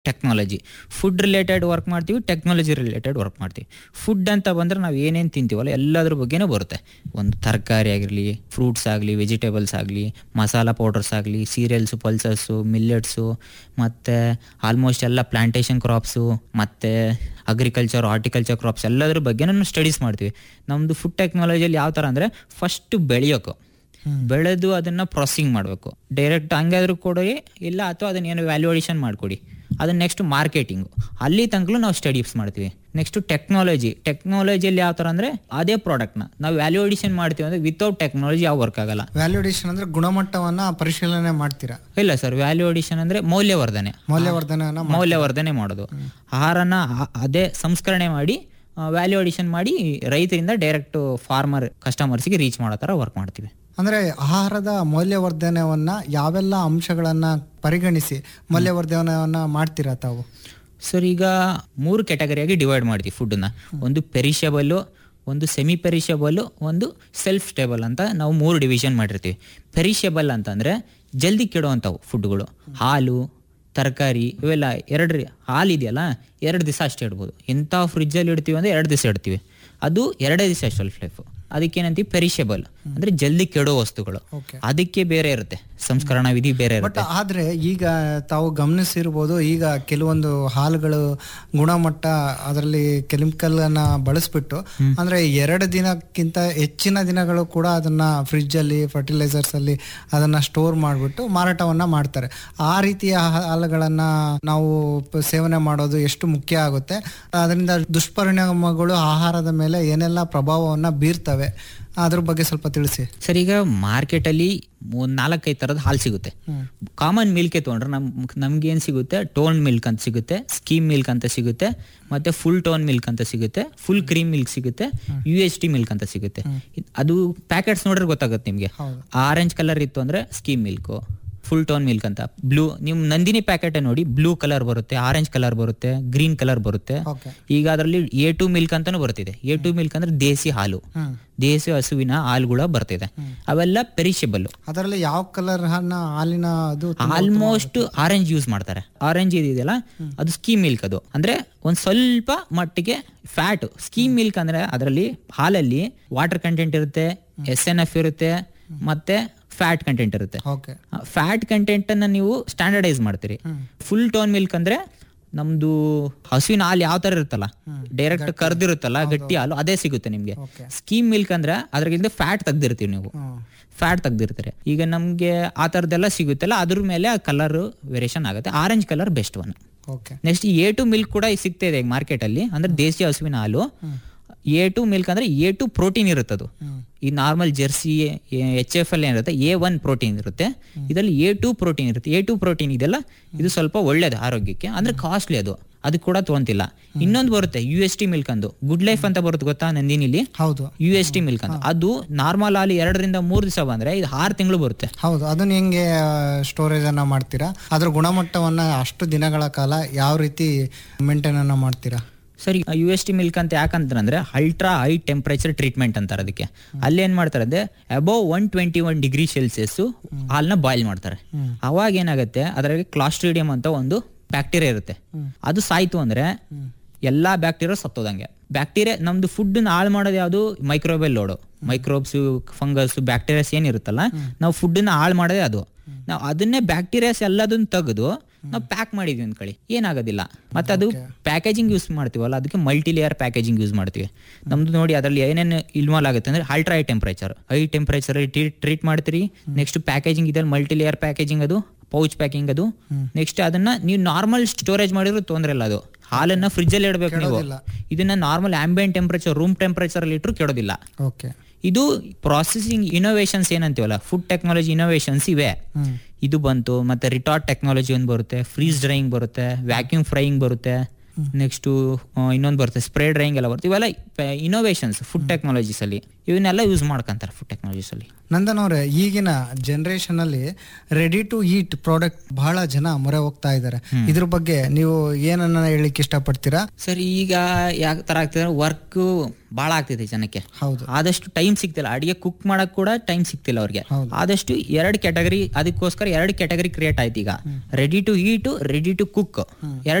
Technology food related work ಮಾಡ್ತೀವಿ technology related work ಮಾಡ್ತೀವಿ food ಅಂತ ಬಂದರೆ ನಾವು ಏನೇನು ತಿಂತೀವಲ್ಲ ಎಲ್ಲದ್ರ ಬಗ್ಗೆನೂ ಬರುತ್ತೆ ಒಂದು ತರಕಾರಿ ಆಗಿರಲಿ ಫ್ರೂಟ್ಸ್ ಆಗಲಿ ವೆಜಿಟೇಬಲ್ಸ್ ಆಗಲಿ ಮಸಾಲ ಪೌಡರ್ಸ್ ಆಗಲಿ ಸೀರಿಯಲ್ಸು ಪಲ್ಸಸ್ಸು ಮಿಲ್ಲೆಟ್ಸು ಮತ್ತು ಆಲ್ಮೋಸ್ಟ್ ಎಲ್ಲ ಪ್ಲಾಂಟೇಶನ್ ಕ್ರಾಪ್ಸು ಮತ್ತು ಅಗ್ರಿಕಲ್ಚರ್ ಹಾರ್ಟಿಕಲ್ಚರ್ ಕ್ರಾಪ್ಸ್ ಎಲ್ಲದ್ರ ಬಗ್ಗೆ ನಾವು ಸ್ಟಡೀಸ್ ಮಾಡ್ತೀವಿ ನಮ್ಮದು ಫುಡ್ ಟೆಕ್ನಾಲಜಿಯಲ್ಲಿ ಯಾವ ಥರ ಅಂದರೆ ಫಸ್ಟ್ ಬೆಳೆಯೋಕು ಬೆಳೆದು ಅದನ್ನ ಪ್ರೊಸೆಸಿಂಗ್ ಮಾಡಬೇಕು ಡೈರೆಕ್ಟ್ ಹಂಗಾದ್ರೂ ಕೊಡಿ ಇಲ್ಲ ಅಥವಾ ಅದನ್ನ ಏನು ವ್ಯಾಲ್ಯೂಯೇಷನ್ ಮಾಡಿಕೊಡಿ ಅದನ್ನ ನೆಕ್ಸ್ಟ್ ಮಾರ್ಕೆಟಿಂಗು ಅಲ್ಲಿ ತನಕಲೂ ನಾವು ಸ್ಟಡೀಸ್ ಮಾಡ್ತೀವಿ ನೆಕ್ಸ್ಟ್ ಟೆಕ್ನಾಲಜಿ ಟೆಕ್ನಾಲಜಿಯಲ್ಲಿ ಯಾವ ಥರ ಅಂದರೆ ಅದೇ ಪ್ರಾಡಕ್ಟ್ನ ನಾವು ವ್ಯಾಲ್ಯೂಯೇಷನ್ ಮಾಡ್ತೀವಿ ಅಂದರೆ ವಿತೌಟ್ ಟೆಕ್ನಾಲಜಿ ಯಾವ ವರ್ಕ್ ಆಗಲ್ಲ ವ್ಯಾಲ್ಯೂಡೇಷನ್ ಅಂದ್ರೆ ಗುಣಮಟ್ಟವನ್ನ ಪರಿಶೀಲನೆ ಮಾಡ್ತೀರಾ ಇಲ್ಲ ಸರ್ ವ್ಯಾಲ್ಯೂಯೇಷನ್ ಅಂದರೆ ಮೌಲ್ಯವರ್ಧನೆ ಮೌಲ್ಯವರ್ಧನೆಯನ್ನ ಮಾ- ಮೌಲ್ಯವರ್ಧನೆ ಮಾಡೋದು ಆಹಾರನ ಆ- ಅದೇ ಸಂಸ್ಕರಣೆ ಮಾಡಿ ವ್ಯಾಲ್ಯೂ ಅಡಿಷನ್ ಮಾಡಿ ರೈತರಿಂದ ಡೈರೆಕ್ಟ್ ಫಾರ್ಮರ್ ಕಸ್ಟಮರ್ಸ್ಗೆ ರೀಚ್ ಮಾಡೋ ಥರ ವರ್ಕ್ ಮಾಡ್ತೀವಿ ಅಂದ್ರೆ ಆಹಾರದ ಮೌಲ್ಯವರ್ಧನೆಯನ್ನ ಯಾವೆಲ್ಲ ಅಂಶಗಳನ್ನ ಪರಿಗಣಿಸಿ ಮೌಲ್ಯವರ್ಧನೆಯನ್ನ ಮಾಡ್ತೀರಾ ತಾವು ಸರ್ ಈಗ ಮೂರು ಕ್ಯಾಟಗರಿಯಾಗಿ ಡಿವೈಡ್ ಮಾಡ್ತೀವಿ ಫುಡ್ಡನ್ನ ಒಂದು ಪೆರಿಷಬಲ್ಲು ಒಂದು ಸೆಮಿ ಪೆರಿಷಬಲ್ಲು ಒಂದು ಸೆಲ್ಫ್ ಸ್ಟೇಬಲ್ ಅಂತ ನಾವು ಮೂರು ಡಿವಿಷನ್ ಮಾಡಿರ್ತೀವಿ ಪೆರಿಷಬಲ್ ಅಂತಂದರೆ ಜಲ್ದಿ ಕೆಡುವಂಥವು ಫುಡ್ಗಳು ಹಾಲು ತರಕಾರಿ ಇವೆಲ್ಲ ಎರಡು ರಿ- ಹಾಲು ಇದೆಯಲ್ಲ ಎರಡು ದಿವಸ ಅಷ್ಟೇ ಇಡ್ಬೋದು ಎಂಥ ಫ್ರಿಜ್ಜಲ್ಲಿ ಇಡ್ತೀವಿ ಅಂದರೆ ಎರಡು ದಿವಸ ಇಡ್ತೀವಿ ಅದು ಎರಡೇ ದಿವಸ ಶೆಲ್ಫ್ ಲೈಫು ಅದಕ್ಕೇನಂತೀವಿ ಪೆರಿಷಬಲ್ ಅಂದರೆ ಜಲ್ದಿ ಕೆಡೋ ವಸ್ತುಗಳು ಓಕೆ ಅದಕ್ಕೆ ಬೇರೆ ಇರುತ್ತೆ ಸಂಸ್ಕರಣಾ ವಿಧಿ ಬೇರೆ ಬಟ್ ಇರುತ್ತೆ ಆದ್ರೆ ಈಗ ತಾವು ಗಮನಿಸಿರ್ಬೋದು ಈಗ ಕೆಲವೊಂದು ಹಾಲುಗಳು ಗುಣಮಟ್ಟ ಅದರಲ್ಲಿ ಕೆಮಿಕಲ್ ಅನ್ನ ಬಳಸ್ಬಿಟ್ಟು ಅಂದ್ರೆ ಎರಡು ದಿನಕ್ಕಿಂತ ಹೆಚ್ಚಿನ ದಿನಗಳು ಕೂಡ ಅದನ್ನ ಫ್ರಿಜ್ ಅಲ್ಲಿ ಫರ್ಟಿಲೈಸರ್ಸ್ ಅಲ್ಲಿ ಅದನ್ನ ಸ್ಟೋರ್ ಮಾಡಿಬಿಟ್ಟು ಮಾರಾಟವನ್ನ ಮಾಡ್ತಾರೆ ಆ ರೀತಿಯ ಹಾಲುಗಳನ್ನ ನಾವು ಪ- ಸೇವನೆ ಮಾಡೋದು ಎಷ್ಟು ಮುಖ್ಯ ಆಗುತ್ತೆ ಅದರಿಂದ ದುಷ್ಪರಿಣಾಮಗಳು ಆಹಾರದ ಮೇಲೆ ಏನೆಲ್ಲ ಪ್ರಭಾವವನ್ನ ಬೀರ್ತವೆ ಅದ್ರ ಬಗ್ಗೆ ಸ್ವಲ್ಪ ತಿಳಿಸಿ ಸರ್ ಈಗ ಮಾರ್ಕೆಟಲ್ಲಿ ಒಂದು ನಾಲ್ಕೈದು ಥರದ ಹಾಲು ಸಿಗುತ್ತೆ ಕಾಮನ್ ಮಿಲ್ಕೆ ತೊಗೊಂಡ್ರೆ ನಮ್ ನಮ್ಗೆ ಏನು ಸಿಗುತ್ತೆ ಟೋನ್ ಮಿಲ್ಕ್ ಅಂತ ಸಿಗುತ್ತೆ ಸ್ಕೀಮ್ ಮಿಲ್ಕ್ ಅಂತ ಸಿಗುತ್ತೆ ಮತ್ತೆ ಫುಲ್ ಟೋನ್ ಮಿಲ್ಕ್ ಅಂತ ಸಿಗುತ್ತೆ ಫುಲ್ ಕ್ರೀಮ್ ಮಿಲ್ಕ್ ಸಿಗುತ್ತೆ ಯು ಎಚ್ ಟಿ ಮಿಲ್ಕ್ ಅಂತ ಸಿಗುತ್ತೆ ಇದ್- ಅದು ಪ್ಯಾಕೆಟ್ಸ್ ನೋಡ್ರೆ ಗೊತ್ತಾಗುತ್ತೆ ನಿಮಗೆ ಹೌದು. ಆರೆಂಜ್ ಕಲರ್ ಇತ್ತು ಅಂದ್ರೆ skim milk full tone milk ಅಂತ ಬ್ಲೂ ನಿಮ್ ನಂದಿನಿ ಪ್ಯಾಕೆಟ್ ನೋಡಿ ಬ್ಲೂ ಕಲರ್ ಬರುತ್ತೆ ಆರೆಂಜ್ ಕಲರ್ ಬರುತ್ತೆ ಗ್ರೀನ್ ಕಲರ್ ಬರುತ್ತೆ ಓಕೆ ಈಗ ಅದರಲ್ಲಿ ಎ ಟು ಮಿಲ್ಕ್ ಅಂತಾನು ಬರ್ತಿದೆ ಎ ಟು ಮಿಲ್ಕ್ ಅಂದ್ರೆ ದೇಸಿ ಹಾಲು ಹ್ಮ್ ದೇಸಿ ಹಸುವಿನ ಹಾಲುಗಳ ಬರ್ತಿದೆ ಅವೆಲ್ಲ ಪೆರಿಷಬಲ್ ಅದರಲ್ಲಿ ಯಾವ ಕಲರ್ ಹಾಲಿನ ಅದು ಆಲ್ಮೋಸ್ಟ್ ಆರೆಂಜ್ ಯೂಸ್ ಮಾಡ್ತಾರೆ ಆರೆಂಜ್ ಇದೆಯಲ್ಲ ಅದು ಸ್ಕೀಮ್ ಮಿಲ್ಕ್ ಅದು ಅಂದ್ರೆ ಒಂದ್ ಸ್ವಲ್ಪ ಮಟ್ಟಿಗೆ ಫ್ಯಾಟ್ ಸ್ಕೀಮ್ ಮಿಲ್ಕ್ ಅಂದ್ರೆ ಅದರಲ್ಲಿ ಹಾಲಲ್ಲಿ ವಾಟರ್ ಕಂಟೆಂಟ್ ಇರುತ್ತೆ ಎಸ್ ಎನ್ ಎಫ್ ಇರುತ್ತೆ ಮತ್ತೆ ಫ್ಯಾಟ್ ಕಂಟೆಂಟ್ ಇರುತ್ತೆ ಓಕೆ ಫ್ಯಾಟ್ ಕಂಟೆಂಟ್ ಅನ್ನ ನೀವು ಸ್ಟ್ಯಾಂಡರ್ಡೈಸ್ ಮಾಡ್ತೀರಿ ಫುಲ್ ಟೋನ್ ಮಿಲ್ಕ್ ಅಂದ್ರೆ ನಮ್ದು ಹಸುವಿನ ಹಾಲು ಯಾವ ತರ ಇರುತ್ತಲ್ಲ ಡೈರೆಕ್ಟ್ ಕರ್ದಿರುತ್ತಲ್ಲ ಗಟ್ಟಿ ಹಾಲು ಅದೇ ಸಿಗುತ್ತೆ ನಿಮ್ಗೆ ಓಕೆ ಸ್ಕೀಮ್ ಮಿಲ್ಕ್ ಅಂದ್ರೆ ಅದ್ರಗಿಂತ ಫ್ಯಾಟ್ ತೆಗ್ದಿರ್ತೀವಿ ನೀವು ಹ್ಮ್ ಫ್ಯಾಟ್ ತೆಗ್ದಿರ್ತಾರೆ ಈಗ ನಮ್ಗೆ ಆ ಥರದ್ದೆಲ್ಲ ಸಿಗುತ್ತಲ್ಲ ಅದ್ರ ಮೇಲೆ ಆ ಕಲರ್ ವೇರಿಯೇಷನ್ ಆಗುತ್ತೆ orange colour best one okay next A two milk ಕೂಡ ಸಿಗ್ತಾ ಇದೆ ಮಾರ್ಕೆಟ್ ಅಲ್ಲಿ ಅಂದ್ರೆ ದೇಸಿ ಹಸುವಿನ ಹಾಲು ಎ ಟು ಮಿಲ್ಕ್ ಅಂದ್ರೆ ಎ ಟು ಪ್ರೋಟೀನ್ ಇರುತ್ತೆ ಅದು ಈ ನಾರ್ಮಲ್ ಜೆರ್ಸಿ ಎಚ್ ಎಫ್ ಅಲ್ಲಿ ಏನಿರುತ್ತೆ ಎ ಒನ್ ಪ್ರೋಟೀನ್ ಇರುತ್ತೆ ಇದರಲ್ಲಿ ಎ ಟು ಪ್ರೋಟೀನ್ ಇರುತ್ತೆ ಎ ಟು ಪ್ರೋಟೀನ್ ಇದೆಲ್ಲ ಇದು ಸ್ವಲ್ಪ ಒಳ್ಳೇದು ಆರೋಗ್ಯಕ್ಕೆ ಅಂದ್ರೆ ಕಾಸ್ಟ್ಲಿ ಅದು ಅದು ಕೂಡ ತೊಗೊಂತಿಲ್ಲ ಇನ್ನೊಂದು ಬರುತ್ತೆ ಯು ಎಸ್ ಟಿ ಮಿಲ್ಕ್ ಅಂದು ಗುಡ್ ಲೈಫ್ ಅಂತ ಬರುತ್ತೆ ಗೊತ್ತಾ ನಂದಿನಿಲಿ ಹೌದು ಯು ಎಸ್ ಟಿ ಮಿಲ್ಕ್ ಅಂತ ಅದು ನಾರ್ಮಲ್ ಹಾಲು ಎರಡರಿಂದ ಮೂರು ದಿವಸ ಬಂದ್ರೆ ಇದು ಆರು ತಿಂಗಳು ಬರುತ್ತೆ ಹೌದು ಅದನ್ನ ಹೆಂಗೆ ಸ್ಟೋರೇಜ್ ಅನ್ನ ಮಾಡ್ತೀರಾ ಅದ್ರ ಗುಣಮಟ್ಟವನ್ನ ಅಷ್ಟು ದಿನಗಳ ಕಾಲ ಯಾವ ರೀತಿ ಮೇಂಟೈನ್ ಅನ್ನ ಮಾಡ್ತೀರಾ ಸರಿ ಯು ಎಸ್ ಟಿ ಮಿಲ್ಕ್ ಅಂತ ಯಾಕಂತಂದ್ರೆ ಅಲ್ಟ್ರಾ ಹೈ ಟೆಂಪರೇಚರ್ ಟ್ರೀಟ್ಮೆಂಟ್ ಅಂತಾರೆ ಅದಕ್ಕೆ ಅಲ್ಲಿ ಏನ್ ಮಾಡ್ತಾರೆ ಅಂದ್ರೆ above one twenty one degree Celsius ಹಾಲ್ನ ಬಾಯ್ಲ್ ಮಾಡ್ತಾರೆ ಅವಾಗ ಏನಾಗುತ್ತೆ ಅದರಲ್ಲಿ ಕ್ಲಾಸ್ಟ್ರಿಡಿಯಂ ಅಂತ ಒಂದು ಬ್ಯಾಕ್ಟೀರಿಯಾ ಇರುತ್ತೆ ಅದು ಸಾಯ್ತು ಅಂದ್ರೆ ಎಲ್ಲಾ ಬ್ಯಾಕ್ಟೀರಿಯಾ ಸತ್ತೋದಂಗೆ ಬ್ಯಾಕ್ಟೀರಿಯಾ ನಮ್ದು ಫುಡ್ ಹಾಳು ಮಾಡೋದು ಯಾವುದು microbial load microbes fungus bacterias ಏನಿರುತ್ತಲ್ಲ ನಾವು ಫುಡ್ನ ಹಾಳು ಮಾಡೋದೇ ಅದು ನಾವು ಅದನ್ನೇ ಬ್ಯಾಕ್ಟೀರಿಯಾಸ್ ಎಲ್ಲದನ್ನ ತೆಗೆದು ನಾವು ಪ್ಯಾಕ್ ಮಾಡಿದ್ವಿ ಅಂದ್ಕೊಳ್ಳಿ ಏನಾಗೋದಿಲ್ಲ ಮತ್ತೆ ಅದು ಪ್ಯಾಕೇಜಿಂಗ್ ಯೂಸ್ ಮಾಡ್ತೀವಲ್ಲ ಅದಕ್ಕೆ ಮಲ್ಟಿ ಲೇಯರ್ ಪ್ಯಾಕೇಜಿಂಗ್ ಯೂಸ್ ಮಾಡ್ತೀವಿ ನಮ್ದು ನೋಡಿ ಅದರಲ್ಲಿ ಏನೇನು ಇನ್ವಾಲ್ವ್ ಆಗುತ್ತೆ ಅಂದ್ರೆ ultra high temperature high temperature treat ಮಾಡ್ತೀರಿ ನೆಕ್ಸ್ಟ್ ಪ್ಯಾಕೇಜಿಂಗ್ ಇದೆ ಮಲ್ಟಿ ಲೇಯರ್ ಪ್ಯಾಕೇಜಿಂಗ್ ಅದು ಪೌಚ್ ಪ್ಯಾಕಿಂಗ್ ಅದು ನೆಕ್ಸ್ಟ್ ಅದನ್ನ ನೀವು ನಾರ್ಮಲ್ ಸ್ಟೋರೇಜ್ ಮಾಡಿದ್ರು ತೊಂದ್ರೆ ಇಲ್ಲ ಅದು ಹಾಲನ್ನ ಫ್ರಿಜ್ ಅಲ್ಲಿ ಇಡಬೇಕು ನೀವು ಇದನ್ನ normal ambient temperature room temperature ಅಲ್ಲಿ ಇಟ್ಟರು ಕೆಡೋದಿಲ್ಲ ಓಕೆ ಇದು ಪ್ರಾಸೆಸಿಂಗ್ ಇನೋವೇಷನ್ಸ್ ಏನಂತೀವಲ್ಲ ಫುಡ್ ಟೆಕ್ನಾಲಜಿ ಇನೋವೇಷನ್ಸ್ ಇವೆ ಇದು ಬಂತು ಮತ್ತೆ ರಿಟಾರ್ಟ್ ಟೆಕ್ನಾಲಜಿ ಒಂದು ಬರುತ್ತೆ ಫ್ರೀಸ್ ಡ್ರೈಯಿಂಗ್ ಬರುತ್ತೆ ವ್ಯಾಕ್ಯೂಮ್ ಫ್ರೈಯಿಂಗ್ ಬರುತ್ತೆ ನೆಕ್ಸ್ಟ್ ಇನ್ನೊಂದು ಬರುತ್ತೆ ಸ್ಪ್ರೇ ಡ್ರೈಯಿಂಗ್ ಎಲ್ಲ ಬರುತ್ತೆ ಇವೆಲ್ಲ ಇನೋವೇಷನ್ಸ್ ಫುಡ್ ಟೆಕ್ನಾಲಜೀಸ್ ಅಲ್ಲಿ ಇವನ್ನೆಲ್ಲ ಯೂಸ್ ಮಾಡ್ಕೊಂತಾರೆ ಫುಡ್ ಟೆಕ್ನಾಲಜೀಸ್ ಅಲ್ಲಿ ನಂದನ್ ಅವ್ರೆ ಈಗಿನ ಜನರೇಷನ್ ಅಲ್ಲಿ ರೆಡಿ ಟು ಈಟ್ ಪ್ರಾಡಕ್ಟ್ ಬಹಳ ಜನ ಮೊರೆ ಹೋಗ್ತಾ ಇದ್ದಾರೆ ಇದ್ರ ಬಗ್ಗೆ ನೀವು ಏನನ್ನ ಹೇಳಿಕ್ ಇಷ್ಟಪಡ್ತೀರಾ ಸರ್ ಈಗ ಯಾವ ತರ ಆಗ್ತಿದೆ ವರ್ಕ್ ಭಾಳ ಆಗ್ತಿದೆ ಜನಕ್ಕೆ ಹೌದು ಆದಷ್ಟು ಟೈಮ್ ಸಿಗ್ತಿಲ್ಲ ಅಡಿಗೆ ಕುಕ್ ಮಾಡಕ್ ಕೂಡ ಟೈಮ್ ಸಿಗ್ತಿಲ್ಲ ಅವ್ರಿಗೆ ಹೌದು. ಆದಷ್ಟು ಎರಡು ಕ್ಯಾಟಗರಿ ಅದಕ್ಕೋಸ್ಕರ ಎರಡು ಕ್ಯಾಟಗರಿ ಕ್ರಿಯೇಟ್ ಆಯ್ತು ಈಗ ready to eat ready to cook ಎರಡು